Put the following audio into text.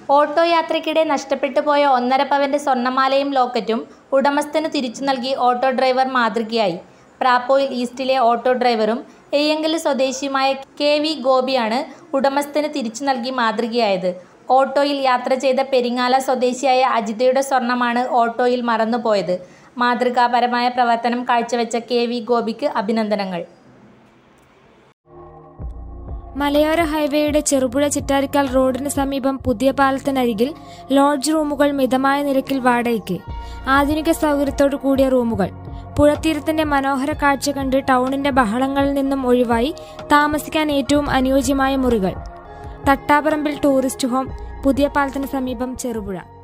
auto യാത്രയ്ക്കിടെ നഷ്ടപ്പെട്ടു പോയ ഒന്നര പവന്റെ സ്വർണ്ണമാലയും ലോക്കറ്റും ഉടമസ്ഥന് തിരിച്ചു നൽകി ഓട്ടോ ഡ്രൈവർ മാതൃകയായി പ്രാപ്പോയിൽ ഈസ്റ്റിലെ ഓട്ടോ ഡ്രൈവറും എയ്യങ്കല് സ്വദേശിയുമായ കെ വി ഗോപിയാണ് ഉടമസ്ഥന് തിരിച്ചു നൽകി മാതൃകയായത് ഓട്ടോയിൽ യാത്ര ചെയ്ത പെരിങ്ങാല സ്വദേശിയായ അജിതയുടെ സ്വർണമാണ് ഓട്ടോയിൽ മറന്നുപോയത് മാതൃകാപരമായ പ്രവർത്തനം കാഴ്ചവെച്ച കെ വി ഗോപിക്ക് അഭിനന്ദനങ്ങൾ മലയോര ഹൈവേയുടെ ചെറുപുഴ ചിറ്റാരിക്കാൽ റോഡിന് സമീപം പുതിയ പാലത്തിനരികിൽ ലോഡ്ജ് റൂമുകൾ മിതമായ നിരക്കിൽ വാടകയ്ക്ക് ആധുനിക സൗകര്യത്തോടു കൂടിയ റൂമുകൾ പുഴത്തീരത്തിന്റെ മനോഹര കാഴ്ച കണ്ട് ടൗണിന്റെ ബഹളങ്ങളിൽ നിന്നും ഒഴിവായി താമസിക്കാൻ ഏറ്റവും അനുയോജ്യമായ മുറികൾ തട്ടാപറമ്പിൽ ടൂറിസ്റ്റ് ഹോം പുതിയ പാലത്തിന് സമീപം ചെറുപുഴ